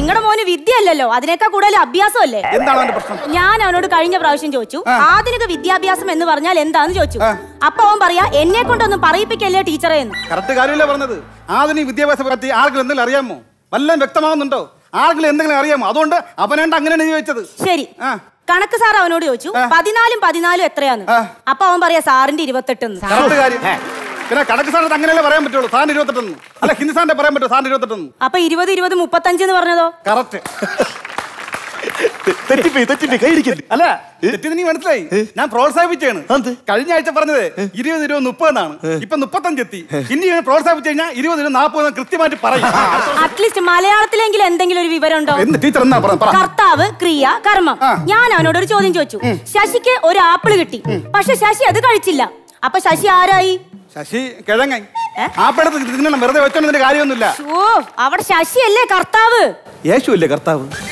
നിങ്ങളുടെ മോന് വിദ്യ അല്ലല്ലോ അതിനേക്കാൾ കൂടുതൽ അഭ്യാസമല്ലേ എന്താണ് അവന്റെ പ്രശ്നം ഞാൻ അവനോട് കഴിഞ്ഞ പ്രാവശ്യം ചോദിച്ചു ആധുനിക വിദ്യാഭ്യാസം എന്ന് പറഞ്ഞാൽ എന്താന്ന് ചോദിച്ചു അപ്പൊ അവൻ പറയാ എന്നെ കൊണ്ടൊന്നും പറയിപ്പിക്കല്ലേ ടീച്ചറെ എന്ന് കറക്റ്റ് കാര്യമല്ലേ പറഞ്ഞത് ആധുനിക വിദ്യാഭ്യാസത്തെ പറ്റി ആളുകൾ എന്തെങ്കിലും അറിയാമോ വല്ലതും വ്യക്തമാവുന്നുണ്ടോ ആളുകൾ എന്തെങ്കിലും അറിയാമോ അതുകൊണ്ട് അവനാണ്ട് അങ്ങനെയാണ് ചോദിച്ചത് ശരി ആ. കണക്ക് സാർ അവനോട് ചോദിച്ചു പതിനാലും പതിനാലും എത്രയാന്ന് ആ. അപ്പൊ അവൻ പറയാ സാറിന്റെ ഇരുപത്തെട്ടെന്ന് കറക്റ്റ് കാര്യം പിന്നെ കണക്ക് സാറിന് അങ്ങനെയല്ലേ പറയാൻ പറ്റുള്ളൂ സാറിന് ഇരുപത്തെട്ടെന്ന് അല്ല ഹിന്ദി സാറിന്റെ പറയാൻ പറ്റുമോ സാറിന് ഇരുപത്തെട്ടെന്ന് അപ്പൊ ഇരുപത് ഇരുപത് മുപ്പത്തഞ്ച് എന്ന് പറഞ്ഞതോ കറക്റ്റ് തെറ്റിപ്പോയി തെറ്റിപ്പോയി കൈയടിക്കല്ലേ അല്ല തെറ്റിന് നീ മനസ്സിലായി ഞാൻ പ്രോത്സാഹിപ്പിച്ചാണ് എന്ത്? കഴിഞ്ഞ ആഴ്ച പറഞ്ഞത് ഇരുപത് ഇരുപത് മുപ്പതെന്നാണ് ഇപ്പൊ മുപ്പത്തഞ്ച് എത്തി ഇനി ഞാൻ പ്രോത്സാഹിപ്പിച്ചു കഴിഞ്ഞാൽ ഇരുപത് ഇരുപത് നാൽപ്പത് കൃത്യമായിട്ട് പറയും അറ്റ്ലീസ്റ്റ് മലയാളത്തിലെങ്കിലും എന്തെങ്കിലും ഒരു വിവരം ഉണ്ടോ എന്ത് ടീച്ചർ എന്നാ പറഞ്ഞത്? പറ കർത്താവ് ക്രിയ കർമ്മം ആ. ഞാൻ അവനോട് ഒരു ചോദ്യം ചോദിച്ചു ശശിക്ക് ഒരു ആപ്പിള് കിട്ടി പക്ഷെ ശശി അത് കഴിച്ചില്ല അപ്പൊ ശശി ആരായി ശശി കിഴങ്ങൻ ആ പടത്ത് തിന്നണം വെറുതെ വെച്ചോണ്ടതിന്റെ കാര്യമൊന്നുമില്ല ഓ അവിടെ ശശിയല്ലേ കർത്താവ് യേശു അല്ലേ കർത്താവ്